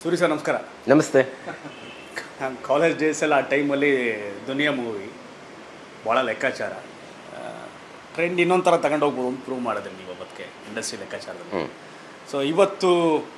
Suri sir ನಮಸ್ಕಾರ ನಮಸ್ತೆ ನಾನು ಕಾಲೇಜ್ ಡೇಸಲ್ಲಿ ಆ ಟೈಮಲ್ಲಿ ದುನಿಯಾ ಮೂವಿ ಭಾಳ ಲೆಕ್ಕಾಚಾರ ಟ್ರೆಂಡ್ ಇನ್ನೊಂದು ಥರ ತಗೊಂಡು ಹೋಗ್ಬೋದು ಅಂತ ಪ್ರೂವ್ ಮಾಡಿದ್ರಿ ನೀವು ಅವತ್ತಿಗೆ ಇಂಡಸ್ಟ್ರಿ ಲೆಕ್ಕಾಚಾರದಲ್ಲಿ ಸೊ ಇವತ್ತು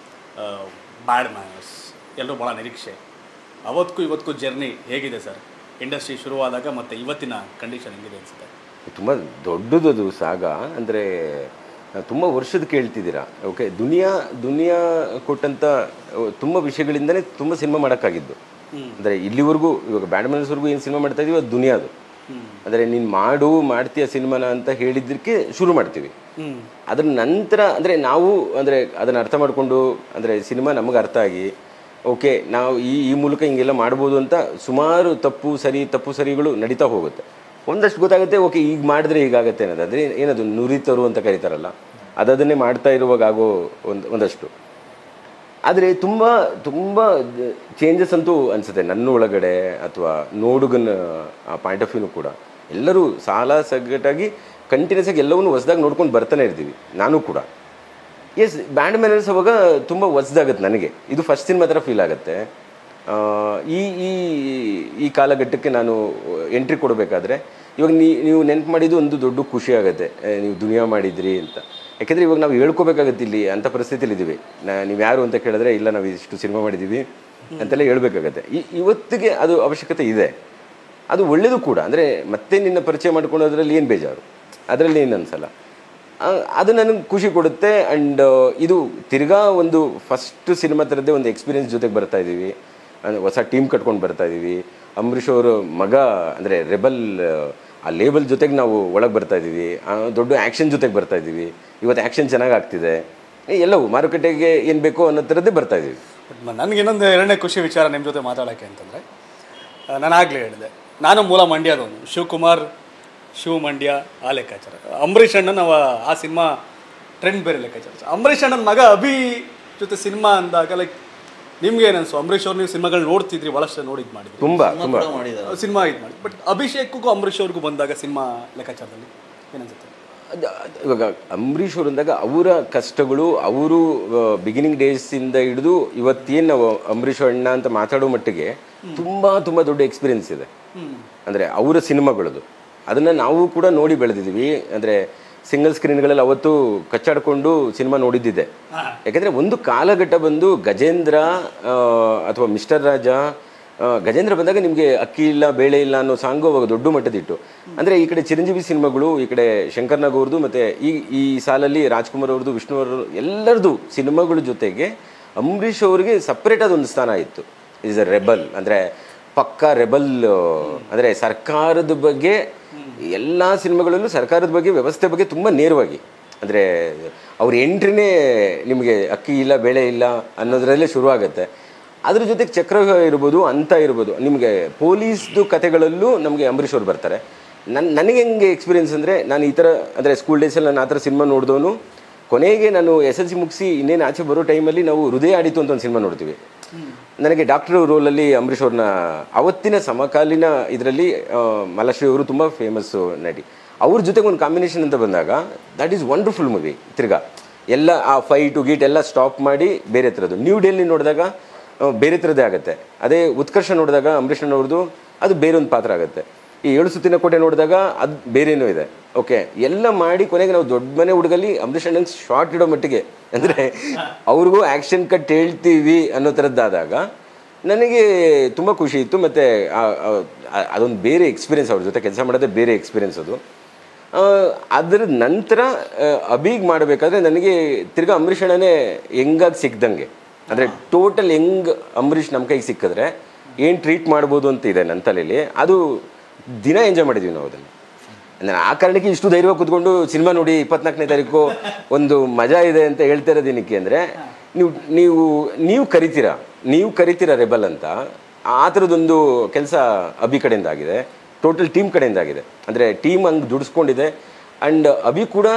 ಬ್ಯಾಡ್ ಮ್ಯಾನರ್ಸ್ ಎಲ್ಲರೂ ಭಾಳ ನಿರೀಕ್ಷೆ ಅವತ್ತಿಗೂ ಇವತ್ತಿಗೂ ಜರ್ನಿ ಹೇಗಿದೆ ಸರ್ ಇಂಡಸ್ಟ್ರಿ ಶುರುವಾದಾಗ ಮತ್ತು ಇವತ್ತಿನ ಕಂಡೀಷನ್ ಹೆಂಗಿದೆ ಅನಿಸುತ್ತೆ ತುಂಬ ದೊಡ್ಡದದು ಸಾಗ ಅಂದರೆ ತುಂಬ ವರ್ಷದ ಕೇಳ್ತಿದ್ದೀರಾ ಓಕೆ ದುನಿಯಾ ದುನಿಯಾ ಕೊಟ್ಟಂಥ ತುಂಬ ವಿಷಯಗಳಿಂದನೇ ತುಂಬ ಸಿನಿಮಾ ಮಾಡೋಕ್ಕಾಗಿದ್ದು ಅಂದರೆ ಇಲ್ಲಿವರೆಗೂ ಇವಾಗ ಬ್ಯಾಂಡ್ ಮನಸ್ವರೆಗೂ ಏನು ಸಿನಿಮಾ ಮಾಡ್ತಾ ಇದೀವಿ ಅದು ದುನಿಯಾದು ಅಂದರೆ ನೀನು ಮಾಡು ಮಾಡ್ತೀಯ ಸಿನಿಮಾನ ಅಂತ ಹೇಳಿದ್ದಕ್ಕೆ ಶುರು ಮಾಡ್ತೀವಿ ಹ್ಞೂ ಅದ್ರ ನಂತರ ಅಂದರೆ ನಾವು ಅಂದರೆ ಅದನ್ನು ಅರ್ಥ ಮಾಡಿಕೊಂಡು ಅಂದರೆ ಸಿನಿಮಾ ನಮಗೆ ಅರ್ಥ ಆಗಿ ಓಕೆ ನಾವು ಈ ಈ ಮೂಲಕ ಹಿಂಗೆಲ್ಲ ಮಾಡ್ಬೋದು ಅಂತ ಸುಮಾರು ತಪ್ಪು ಸರಿ ತಪ್ಪು ಸರಿಗಳು ನಡೀತಾ ಹೋಗುತ್ತೆ ಒಂದಷ್ಟು ಗೊತ್ತಾಗುತ್ತೆ ಓಕೆ ಈಗ ಮಾಡಿದ್ರೆ ಹೀಗಾಗತ್ತೆ ಅನ್ನೋದು ಅದೇ ಏನದು ನುರಿತರು ಅಂತ ಕರೀತಾರಲ್ಲ ಅದನ್ನೇ ಮಾಡ್ತಾ ಇರುವಾಗ ಆಗೋ ಒಂದು ಒಂದಷ್ಟು ಆದರೆ ತುಂಬ ತುಂಬ ಚೇಂಜಸ್ ಅಂತೂ ಅನಿಸುತ್ತೆ ನನ್ನ ಒಳಗಡೆ ಅಥವಾ ನೋಡುಗನ ಆ ಪಾಯಿಂಟ್ ಆಫ್ ವ್ಯೂನು ಕೂಡ ಎಲ್ಲರೂ ಸಾಲ ಸಗ್ಗಟ್ಟಾಗಿ ಕಂಟಿನ್ಯೂಸ್ ಆಗಿ ಎಲ್ಲವನ್ನೂ ಹೊಸದಾಗಿ ನೋಡ್ಕೊಂಡು ಬರ್ತಾನೆ ಇರ್ತೀವಿ ನಾನು ಕೂಡ ಎಸ್ ಬ್ಯಾಂಡ್ ಮ್ಯಾನರ್ಸ್ ಅವಾಗ ತುಂಬ ಹೊಸ್ದಾಗತ್ತೆ ನನಗೆ ಇದು ಫಸ್ಟ್ ಸಿನಿಮಾ ಥರ ಫೀಲ್ ಆಗುತ್ತೆ ಆ, ಈ ಈ ಈ ಕಾಲಘಟ್ಟಕ್ಕೆ ನಾನು ಎಂಟ್ರಿ ಕೊಡಬೇಕಾದ್ರೆ ಇವಾಗ ನೀ ನೀವು ನೆನ್ಪು ಮಾಡಿದ್ದು ಒಂದು ದೊಡ್ಡ ಖುಷಿ ಆಗುತ್ತೆ ಏ, ನೀವು ದುನಿಯಾ ಮಾಡಿದ್ರಿ ಅಂತ ಯಾಕೆಂದರೆ ಇವಾಗ ನಾವು ಹೇಳ್ಕೋಬೇಕಾಗತ್ತೆ ಇಲ್ಲಿ ಅಂಥ ಪರಿಸ್ಥಿತಿಲಿ ಇದ್ದೀವಿ ನಾ ನೀವು ಯಾರು ಅಂತ ಕೇಳಿದ್ರೆ ಇಲ್ಲ ನಾವು ಇಷ್ಟು ಸಿನಿಮಾ ಮಾಡಿದ್ದೀವಿ ಅಂತೆಲ್ಲ ಹೇಳ್ಬೇಕಾಗತ್ತೆ ಈ ಇವತ್ತಿಗೆ ಅದು ಅವಶ್ಯಕತೆ ಇದೆ ಅದು ಒಳ್ಳೆಯದು ಕೂಡ ಅಂದರೆ ಮತ್ತೆ ನಿನ್ನ ಪರಿಚಯ ಮಾಡ್ಕೊಳ್ಳೋದ್ರಲ್ಲಿ ಏನು ಬೇಜಾರು ಅದರಲ್ಲಿ ಏನು ಅನ್ಸಲ್ಲ ಆ, ಅದು ನನಗೆ ಖುಷಿ ಕೊಡುತ್ತೆ ಆ್ಯಂಡ್ ಇದು ತಿರ್ಗಾ ಒಂದು ಫಸ್ಟ್ ಸಿನಿಮಾ ಥರದ್ದೇ ಒಂದು ಎಕ್ಸ್ಪೀರಿಯನ್ಸ್ ಜೊತೆಗೆ ಬರ್ತಾ ಇದ್ದೀವಿ ಅಂದ್ರೆ ಹೊಸ ಟೀಮ್ ಕಟ್ಕೊಂಡು ಬರ್ತಾ ಇದ್ದೀವಿ ಅಂಬರೀಷ್ ಅವರು ಮಗ ಅಂದರೆ ರೆಬಲ್ ಆ ಲೇಬಲ್ ಜೊತೆಗೆ ನಾವು ಒಳಗೆ ಬರ್ತಾ ಇದ್ದೀವಿ ಆ, ದೊಡ್ಡ ಆ್ಯಕ್ಷನ್ ಜೊತೆಗೆ ಬರ್ತಾ ಇದ್ದೀವಿ ಇವತ್ತು ಆ್ಯಕ್ಷನ್ ಚೆನ್ನಾಗಿ ಆಗ್ತಿದೆ ಎಲ್ಲವೂ ಮಾರುಕಟ್ಟೆಗೆ ಏನು ಬೇಕೋ ಅನ್ನೋ ಥರದ್ದೇ ಬರ್ತಾ ಇದ್ದೀವಿ ಬಟ್ ನನಗೆ ಇನ್ನೊಂದು ಎರಡನೇ ಖುಷಿ ವಿಚಾರ ನಿಮ್ಮ ಜೊತೆ ಮಾತಾಡೋಕ್ಕೆ ಅಂತಂದರೆ ನಾನು ಆಗಲೇ ಹೇಳಿದೆ ನಾನು ಮೂಲ ಮಂಡ್ಯದವನು ಶಿವಕುಮಾರ್ ಶಿವ ಮಂಡ್ಯ ಆ ಲೆಕ್ಕಾಚಾರ ಅಂಬರೀಷ್ ಅಣ್ಣನ ಅವ ಆ ಸಿನಿಮಾ ಟ್ರೆಂಡ್ ಬೇರೆ ಲೆಕ್ಕಾಚಾರ ಅಂಬರೀಷ್ ಅಣ್ಣನ ಮಗ ಅಭಿ ಜೊತೆ ಸಿನಿಮಾ ಅಂದಾಗ ಲೈಕ್ ನಿಮ್ಗೆ ಏನನ್ಸು ಅಂಬರೀಷ್ ಅವ್ರು ನೀವು ಸಿನಿಮಾಗಳು ನೋಡ್ತಿದ್ರಿ ಭಾಳಷ್ಟು ನೋಡಿ ಇದು ಮಾಡಿದ್ರಿ ತುಂಬ ತುಂಬ ಸಿನಿಮಾ ಇದು ಮಾಡಿ ಬಟ್ ಅಭಿಷೇಕ್ಗೂ ಅಂಬರೀಷ್ ಅವ್ರಿಗೂ ಬಂದಾಗ ಸಿನಿಮಾ ಲೆಕ್ಕಾಚಾರದಲ್ಲಿ ಏನನ್ಸುತ್ತೆ ಅದ್- ಅದ್- ಇವಾಗ ಅಂಬರೀಷ್ ಅವರು ಅಂದಾಗ ಅವರ ಕಷ್ಟಗಳು ಅವರು ಬಿಗಿನಿಂಗ್ ಡೇಸಿಂದ ಹಿಡಿದು ಇವತ್ತೇನು ನಾವು ಅಂಬರೀಷ್ ಅಣ್ಣ ಅಂತ ಮಾತಾಡೋ ಮಟ್ಟಿಗೆ ತುಂಬ ತುಂಬ ದೊಡ್ಡ ಎಕ್ಸ್ಪೀರಿಯನ್ಸ್ ಇದೆ ಅಂದರೆ ಅವರ ಸಿನಿಮಾಗಳದು ಅದನ್ನು ನಾವು ಕೂಡ ನೋಡಿ ಬೆಳೆದಿದ್ದೀವಿ ಅಂದರೆ ಸಿಂಗಲ್ ಸ್ಕ್ರೀನ್ಗಳಲ್ಲಿ ಅವತ್ತು ಕಚ್ಚಾಡ್ಕೊಂಡು ಸಿನಿಮಾ ನೋಡಿದ್ದಿದೆ ಯಾಕೆಂದರೆ ಒಂದು ಕಾಲಘಟ್ಟ ಬಂದು ಗಜೇಂದ್ರ ಆ, ಅಥವಾ ಮಿಸ್ಟರ್ ರಾಜ ಆ, ಗಜೇಂದ್ರ ಬಂದಾಗ ನಿಮಗೆ ಅಕ್ಕಿ ಇಲ್ಲ ಬೇಳೆ ಇಲ್ಲ ಅನ್ನೋ ಸಾಂಗು ಅವಾಗ ದೊಡ್ಡ ಮಟ್ಟದಿತ್ತು ಅಂದರೆ ಈ ಕಡೆ ಚಿರಂಜೀವಿ ಸಿನಿಮಾಗಳು ಈ ಕಡೆ ಶಂಕರ್ ನಾಗ್ ಅವ್ರದ್ದು ಮತ್ತು ಈ ಈ ಸಾಲಲ್ಲಿ ರಾಜ್ಕುಮಾರ್ ಅವ್ರದ್ದು ವಿಷ್ಣು ಅವ್ರದ್ದು ಎಲ್ಲರದ್ದು ಸಿನಿಮಾಗಳ ಜೊತೆಗೆ ಅಂಬರೀಷ್ ಅವ್ರಿಗೆ ಸಪ್ರೇಟ್ ಆದ ಒಂದು ಸ್ಥಾನ ಇತ್ತು ಈಸ್ ಅ ರೆಬಲ್ ಅಂದರೆ ಪಕ್ಕಾ ರೆಬಲ್ ಅಂದರೆ ಸರ್ಕಾರದ ಬಗ್ಗೆ ಎಲ್ಲ ಸಿನಿಮಾಗಳಲ್ಲೂ ಸರ್ಕಾರದ ಬಗ್ಗೆ ವ್ಯವಸ್ಥೆ ಬಗ್ಗೆ ತುಂಬ ನೇರವಾಗಿ ಅಂದರೆ ಅವ್ರ ಎಂಟ್ರಿನೇ ನಿಮಗೆ ಅಕ್ಕಿ ಇಲ್ಲ ಬೆಳೆ ಇಲ್ಲ ಅನ್ನೋದ್ರಲ್ಲೇ ಶುರು ಆಗುತ್ತೆ ಅದ್ರ ಜೊತೆಗೆ ಚಕ್ರವ್ಯೂಹ ಇರ್ಬೋದು ಅಂತ ಇರ್ಬೋದು ನಿಮಗೆ ಪೊಲೀಸ್ದು ಕತೆಗಳಲ್ಲೂ ನಮಗೆ ಅಂಬರೀಷ್ ಅವ್ರು ಬರ್ತಾರೆ ನನ್ನ ನನಗೆ ಹೆಂಗೆ ಎಕ್ಸ್ಪೀರಿಯನ್ಸ್ ಅಂದರೆ ನಾನು ಈ ಥರ ಅಂದರೆ ಸ್ಕೂಲ್ ಡೇಸಲ್ಲಿ ನಾನು ಆ ಥರ ಸಿನಿಮಾ ನೋಡಿದವನು ಕೊನೆಗೆ ನಾನು ಎಸ್ ಎಲ್ ಸಿ ಮುಗಿಸಿ ಇನ್ನೇನು ಆಚೆ ಬರೋ ಟೈಮಲ್ಲಿ ನಾವು ಹೃದಯ ಆಡಿತು ಅಂತ ಒಂದು ಸಿನಿಮಾ ನೋಡ್ತೀವಿ ನನಗೆ ಡಾಕ್ಟರ್ ರೋಲಲ್ಲಿ ಅಂಬರೀಷ್ ಅವ್ರನ್ನ ಅವತ್ತಿನ ಸಮಕಾಲೀನ ಇದರಲ್ಲಿ ಮಲಶ್ರೀ ಅವರು ತುಂಬ ಫೇಮಸ್ಸು ನಟಿ ಅವ್ರ ಜೊತೆಗೆ ಒಂದು ಕಾಂಬಿನೇಷನ್ ಅಂತ ಬಂದಾಗ ದಟ್ ಈಸ್ ವಂಡರ್ಫುಲ್ ಮೂವಿ ತಿರ್ಗಾ ಎಲ್ಲ ಆ ಫೈಟು ಗೀಟ್ ಎಲ್ಲ ಸ್ಟಾಪ್ ಮಾಡಿ ಬೇರೆ ಥರದ್ದು ನ್ಯೂ ಡೆಲ್ಲಿ ನೋಡಿದಾಗ ಆ, ಬೇರೆ ಥರದ್ದೇ ಆಗುತ್ತೆ ಅದೇ ಉತ್ಕರ್ಷ ನೋಡಿದಾಗ ಅಂಬರೀಷ್ ಅವ್ರದ್ದು ಅದು ಬೇರೆ ಒಂದು ಪಾತ್ರ ಆಗುತ್ತೆ ಈ ಏಳು ಸುತ್ತಿನ ಕೋಟೆ ನೋಡಿದಾಗ ಅದು ಬೇರೇನೂ ಇದೆ ಓಕೆ ಎಲ್ಲ ಮಾಡಿ ಕೊನೆಗೆ ನಾವು ದೊಡ್ಡ ಮನೆ ಹುಡುಗಲ್ಲಿ ಅಂಬರೀಷ್ ಅಣ್ಣಂಗೆ ಶಾರ್ಟ್ ಇಡೋ ಮಟ್ಟಿಗೆ ಅಂದರೆ ಅವ್ರಿಗೂ ಆ್ಯಕ್ಷನ್ ಕಟ್ ಹೇಳ್ತೀವಿ ಅನ್ನೋ ಥರದ್ದಾದಾಗ ನನಗೆ ತುಂಬ ಖುಷಿ ಇತ್ತು ಮತ್ತು ಅದೊಂದು ಬೇರೆ ಎಕ್ಸ್ಪೀರಿಯನ್ಸ್ ಅವ್ರ ಜೊತೆ ಕೆಲಸ ಮಾಡೋದೇ ಬೇರೆ ಎಕ್ಸ್ಪೀರಿಯನ್ಸ್ ಅದು ಆ, ಅದರ ನಂತರ ಅಬಿಗ್ ಮಾಡಬೇಕಾದ್ರೆ ನನಗೆ ತಿರ್ಗಾ ಅಂಬರೀಷ್ ಅಣ್ಣನೇ ಹೆಂಗಾಗಿ ಸಿಕ್ದಂಗೆ ಅಂದರೆ ಟೋಟಲ್ ಹೆಂಗ್ ಅಂಬರೀಷ್ ನಮ್ಮ ಕೈಗೆ ಸಿಕ್ಕಿದ್ರೆ ಏನು ಟ್ರೀಟ್ ಮಾಡ್ಬೋದು ಅಂತ ಇದೆ ನನ್ನ ತಲೆಯಲ್ಲಿ ಅದು ದಿನ ಎಂಜಾಯ್ ಮಾಡಿದ್ವಿ ನಾವು ಅದನ್ನು ನಾನು ಆ ಕಾರಣಕ್ಕೆ ಇಷ್ಟು ಧೈರ್ಯವಾಗಿ ಕೂತ್ಕೊಂಡು ಸಿನಿಮಾ ನೋಡಿ ಇಪ್ಪತ್ನಾಲ್ಕನೇ ತಾರೀಕು ಒಂದು ಮಜಾ ಇದೆ ಅಂತ ಹೇಳ್ತಾ ಇರೋದೇನಕ್ಕೆ ಅಂದರೆ ನೀವು ನೀವು ನೀವು ಕರಿತೀರಾ ನೀವು ಕರಿತೀರಾ ರೆಬಲ್ ಅಂತ ಆ ಥರದೊಂದು ಕೆಲಸ ಅಭಿ ಕಡೆಯಿಂದ ಆಗಿದೆ ಟೋಟಲ್ ಟೀಮ್ ಕಡೆಯಿಂದ ಆಗಿದೆ ಅಂದರೆ ಟೀಮ್ ಹಂಗೆ ದುಡಿಸ್ಕೊಂಡಿದೆ ಆ್ಯಂಡ್ ಅಭಿ ಕೂಡ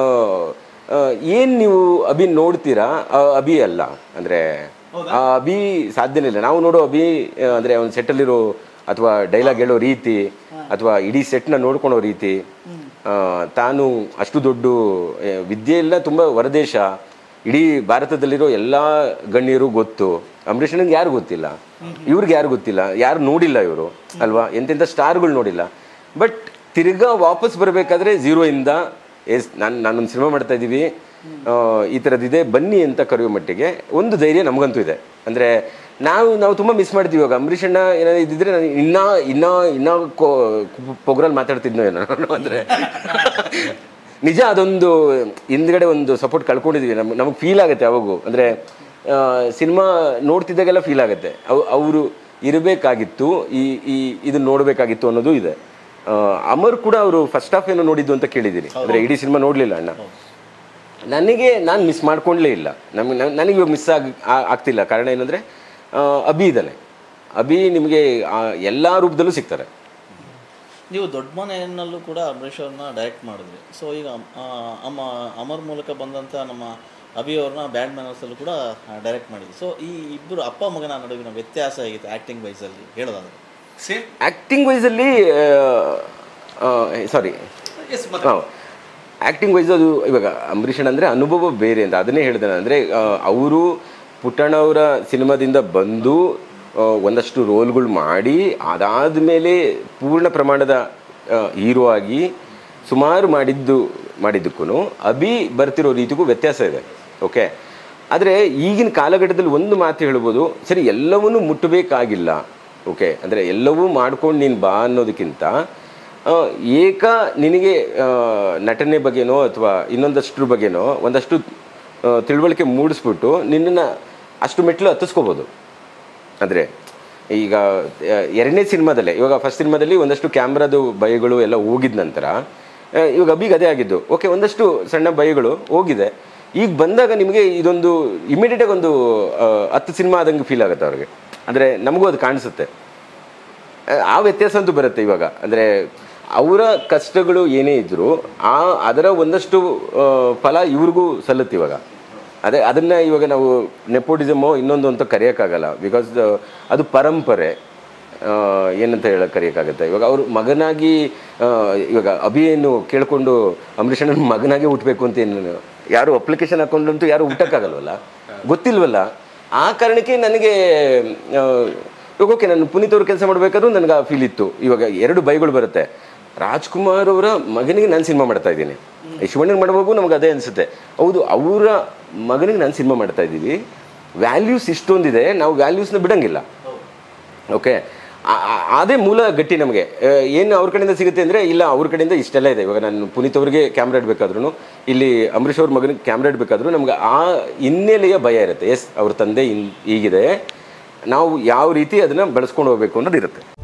ಏನು ನೀವು ಅಭಿ ನೋಡ್ತೀರಾ ಆ ಅಭಿ ಅಲ್ಲ ಅಂದರೆ ಆ ಅಭಿ ಸಾಧ್ಯನೇ ಇಲ್ಲ ನಾವು ನೋಡೋ ಅಭಿ ಆ, ಅಂದರೆ ಅವ್ನು ಸೆಟ್ಟಲ್ಲಿರೋ ಅಥವಾ ಡೈಲಾಗ್ ಹೇಳೋ ರೀತಿ ಅಥವಾ ಇಡೀ ಸೆಟ್ನ ನೋಡ್ಕೊಳೋ ರೀತಿ ಆ, ತಾನು ಅಷ್ಟು ದೊಡ್ಡ ಆ, ವಿದ್ಯೆ ಎಲ್ಲ ತುಂಬ ಹೊರದೇಶ ಇಡೀ ಭಾರತದಲ್ಲಿರೋ ಎಲ್ಲ ಗಣ್ಯರು ಗೊತ್ತು ಅಂಬರೀಷ್ ಅಣ್ಣಂಗೆ ಯಾರು ಗೊತ್ತಿಲ್ಲ ಇವ್ರಿಗೆ ಯಾರು ಗೊತ್ತಿಲ್ಲ ಯಾರು ನೋಡಿಲ್ಲ ಇವರು ಅಲ್ವಾ ಎಂತೆಂಥ ಸ್ಟಾರ್ಗಳು ನೋಡಿಲ್ಲ ಬಟ್ ತಿರ್ಗಾ ವಾಪಸ್ ಬರಬೇಕಾದ್ರೆ ಝೀರೋಯಿಂದ ಎಸ್ ನಾನು ನಾನೊಂದು ಸಿನಿಮಾ ಮಾಡ್ತಾ ಇದ್ದೀವಿ ಆ, ಈ ಥರದ್ದಿದೆ ಬನ್ನಿ ಅಂತ ಕರೆಯೋ ಮಟ್ಟಿಗೆ ಒಂದು ಧೈರ್ಯ ನಮಗಂತೂ ಇದೆ ಅಂದರೆ ನಾವು ನಾವು ತುಂಬ ಮಿಸ್ ಮಾಡ್ತೀವಿ ಇವಾಗ ಅಂಬರೀಷ್ ಅಣ್ಣ ಏನಾದ್ರು ಇದ್ದಿದ್ರೆ ನಾನು ಇನ್ನೂ ಇನ್ನೂ ಇನ್ನೂ ಪೊಗರಲ್ಲಿ ಮಾತಾಡ್ತಿದ್ನೋ ಏನೋ ನಾನು ಅಂದರೆ ನಿಜ ಅದೊಂದು ಹಿಂದ್ಗಡೆ ಒಂದು ಸಪೋರ್ಟ್ ಕಳ್ಕೊಂಡಿದ್ವಿ ನಮ್ಗೆ ನಮಗೆ ಫೀಲ್ ಆಗುತ್ತೆ ಅವಾಗೂ ಅಂದರೆ ಸಿನಿಮಾ ನೋಡ್ತಿದ್ದಾಗೆಲ್ಲ ಫೀಲ್ ಆಗುತ್ತೆ ಅವ್ ಅವರು ಇರಬೇಕಾಗಿತ್ತು ಈ ಈ ಇದನ್ನ ನೋಡಬೇಕಾಗಿತ್ತು ಅನ್ನೋದು ಇದೆ ಆ, ಅಮರ್ ಕೂಡ ಅವರು ಫಸ್ಟ್ ಹಾಫ್ ಏನೋ ನೋಡಿದ್ದು ಅಂತ ಕೇಳಿದ್ದೀನಿ ಅಂದರೆ ಇಡೀ ಸಿನಿಮಾ ನೋಡಲಿಲ್ಲ ಅಣ್ಣ ನನಗೆ ನಾನು ಮಿಸ್ ಮಾಡ್ಕೊಂಡ್ಲೇ ಇಲ್ಲ ನಮಗೆ ನನಗೆ ಇವಾಗ ಮಿಸ್ ಆಗಿ ಆ- ಆಗ್ತಿಲ್ಲ ಕಾರಣ ಏನಂದರೆ ಅಭಿ ಇದ್ದಾನೆ ಅಭಿ ನಿಮಗೆ ಎಲ್ಲ ರೂಪದಲ್ಲೂ ಸಿಗ್ತಾರೆ ನೀವು ದೊಡ್ಡ ಮನೆಯಲ್ಲೂ ಕೂಡ ಅಂಬರೀಷ್ ಅವ್ರನ್ನ ಡೈರೆಕ್ಟ್ ಮಾಡಿದ್ರಿ ಸೊ ಈಗ ಆ, ಅಮ್ಮ ಅಮರ್ ಮೂಲಕ ಬಂದಂಥ ನಮ್ಮ ಅಭಿ ಅವ್ರನ್ನ ಬ್ಯಾಡ್ ಮ್ಯಾನರ್ಸಲ್ಲೂ ಕೂಡ ಡೈರೆಕ್ಟ್ ಮಾಡಿದ್ವಿ ಸೊ ಈ ಇಬ್ಬರು ಅಪ್ಪ ಮಗನ ನಡುವಿನ ವ್ಯತ್ಯಾಸ ಹೇಗಿತ್ತು ಆ್ಯಕ್ಟಿಂಗ್ ವೈಸಲ್ಲಿ ಹೇಳೋದಾದ್ರೆ ಸೇಮ್ ಆ್ಯಕ್ಟಿಂಗ್ ವೈಸಲ್ಲಿ ಸಾರಿ ಎಸ್ ಆ್ಯಕ್ಟಿಂಗ್ ವೈಸ್ ಅದು ಇವಾಗ ಅಂಬರೀಷ್ ಅಣ್ಣ ಅಂದರೆ ಅನುಭವ ಬೇರೆ ಅಂತ ಅದನ್ನೇ ಹೇಳಿದೆ ನಾನು ಅಂದರೆ ಅವರು ಪುಟ್ಟಣ್ಣ ಅವರ ಸಿನಿಮಾದಿಂದ ಬಂದು ಆ, ಒಂದಷ್ಟು ರೋಲ್ಗಳು ಮಾಡಿ ಅದಾದಮೇಲೆ ಪೂರ್ಣ ಪ್ರಮಾಣದ ಹೀರೋ ಆಗಿ ಸುಮಾರು ಮಾಡಿದ್ದು ಮಾಡಿದ್ದಕ್ಕೂ ಅಭಿ ಬರ್ತಿರೋ ರೀತಿಗೂ ವ್ಯತ್ಯಾಸ ಇದೆ ಓಕೆ ಆದರೆ ಈಗಿನ ಕಾಲಘಟ್ಟದಲ್ಲಿ ಒಂದು ಮಾತು ಹೇಳ್ಬೋದು ಸರಿ ಎಲ್ಲವನ್ನೂ ಮುಟ್ಟಬೇಕಾಗಿಲ್ಲ ಓಕೆ ಅಂದರೆ ಎಲ್ಲವೂ ಮಾಡ್ಕೊಂಡು ನೀನು ಬಾ ಅನ್ನೋದಕ್ಕಿಂತ ಆ, ಏಕ ನಿನಗೆ ಆ, ನಟನೆ ಬಗ್ಗೆನೋ ಅಥವಾ ಇನ್ನೊಂದಷ್ಟ್ರ ಬಗ್ಗೆನೋ ಒಂದಷ್ಟು ಆ, ತಿಳುವಳಿಕೆ ಮೂಡಿಸ್ಬಿಟ್ಟು ನಿನ್ನನ್ನು ಅಷ್ಟು ಮೆಟ್ಲು ಹತ್ತಿಸ್ಕೋಬೋದು ಅಂದರೆ ಈಗ ಆ, ಎರಡನೇ ಸಿನಿಮಾದಲ್ಲೇ ಇವಾಗ ಫಸ್ಟ್ ಸಿನಿಮಾದಲ್ಲಿ ಒಂದಷ್ಟು ಕ್ಯಾಮ್ರಾದು ಭಯಗಳು ಎಲ್ಲ ಹೋಗಿದ ನಂತರ ಆ, ಇವಾಗ ಅಭಿಗೆ ಅದೇ ಆಗಿದ್ದು ಓಕೆ ಒಂದಷ್ಟು ಸಣ್ಣ ಭಯಗಳು ಹೋಗಿದೆ ಈಗ ಬಂದಾಗ ನಿಮಗೆ ಇದೊಂದು ಇಮಿಡಿಯೇಟಾಗಿ ಒಂದು ಆ, ಹತ್ತು ಸಿನಿಮಾ ಆದಂಗೆ ಫೀಲ್ ಆಗುತ್ತೆ ಅವ್ರಿಗೆ ಅಂದರೆ ನಮಗೂ ಅದು ಕಾಣಿಸುತ್ತೆ ಆ ವ್ಯತ್ಯಾಸ ಅಂತೂ ಬರುತ್ತೆ ಇವಾಗ ಅಂದರೆ ಅವರ ಕಷ್ಟಗಳು ಏನೇ ಇದ್ದರೂ ಆ ಅದರ ಒಂದಷ್ಟು ಆ, ಫಲ ಇವ್ರಿಗೂ ಸಲ್ಲುತ್ತೆ ಇವಾಗ ಅದೇ ಅದನ್ನು ಇವಾಗ ನಾವು ನೆಪೋಟಿಸಮು ಇನ್ನೊಂದು ಅಂತ ಕರೆಯೋಕ್ಕಾಗಲ್ಲ ಬಿಕಾಸ್ ಅದು ಪರಂಪರೆ ಆ, ಏನಂತ ಹೇಳಕ್ಕೆ ಕರೆಯೋಕ್ಕಾಗುತ್ತೆ ಇವಾಗ ಅವರು ಮಗನಾಗಿ ಆ, ಇವಾಗ ಅಭಿಯನ್ನು ಕೇಳಿಕೊಂಡು ಅಂಬರೀಷಣ್ಣನ ಮಗನಾಗಿ ಹುಟ್ಟಬೇಕು ಅಂತ ಏನು ಯಾರು ಅಪ್ಲಿಕೇಶನ್ ಹಾಕೊಂಡಂತೂ ಯಾರು ಹುಟ್ಟಕ್ಕಾಗಲ್ವಲ್ಲ ಗೊತ್ತಿಲ್ವಲ್ಲ ಆ ಕಾರಣಕ್ಕೆ ನನಗೆ ಆ, ಇವಾಗ ಓಕೆ ನಾನು ಪುನೀತ್ ಅವ್ರ ಕೆಲಸ ಮಾಡಬೇಕಾದ್ರೂ ನನಗೆ ಆ ಫೀಲ್ ಇತ್ತು ಇವಾಗ ಎರಡು ಬೈಗಳು ಬರುತ್ತೆ ರಾಜ್ಕುಮಾರ್ ಅವರ ಮಗನಿಗೆ ನಾನು ಸಿನಿಮಾ ಮಾಡ್ತಾ ಇದ್ದೀನಿ ಶಿವಣ್ಣಗೆ ಮಾಡುವಾಗೂ ನಮ್ಗೆ ಅದೇ ಅನಿಸುತ್ತೆ ಹೌದು ಅವರ ಮಗನಿಗೆ ನಾನು ಸಿನಿಮಾ ಮಾಡ್ತಾ ಇದ್ದೀವಿ ವ್ಯಾಲ್ಯೂಸ್ ಇಷ್ಟೊಂದಿದೆ ನಾವು ವ್ಯಾಲ್ಯೂಸ್ನ ಬಿಡಂಗಿಲ್ಲ ಓಕೆ ಆ- ಆ- ಅದೇ ಮೂಲ ಗಟ್ಟಿ ನಮಗೆ ಏನು ಅವ್ರ ಕಡೆಯಿಂದ ಸಿಗುತ್ತೆ ಅಂದರೆ ಇಲ್ಲ ಅವ್ರ ಕಡೆಯಿಂದ ಇಷ್ಟೆಲ್ಲ ಇದೆ ಇವಾಗ ನಾನು ಪುನೀತ್ ಅವ್ರಿಗೆ ಕ್ಯಾಮ್ರಾ ಇಡಬೇಕಾದ್ರೂ ಇಲ್ಲಿ ಅಂಬರೀಷ್ ಅವ್ರ ಮಗನಿಗೆ ಕ್ಯಾಮ್ರಾ ಇಡಬೇಕಾದ್ರೂ ನಮ್ಗೆ ಆ ಹಿನ್ನೆಲೆಯ ಭಯ ಇರುತ್ತೆ ಎಸ್ ಅವ್ರ ತಂದೆ ಇನ್ ಹೀಗಿದೆ ನಾವು ಯಾವ ರೀತಿ ಅದನ್ನು ಬೆಳೆಸ್ಕೊಂಡು ಹೋಗ್ಬೇಕು ಅನ್ನೋದು ಇರುತ್ತೆ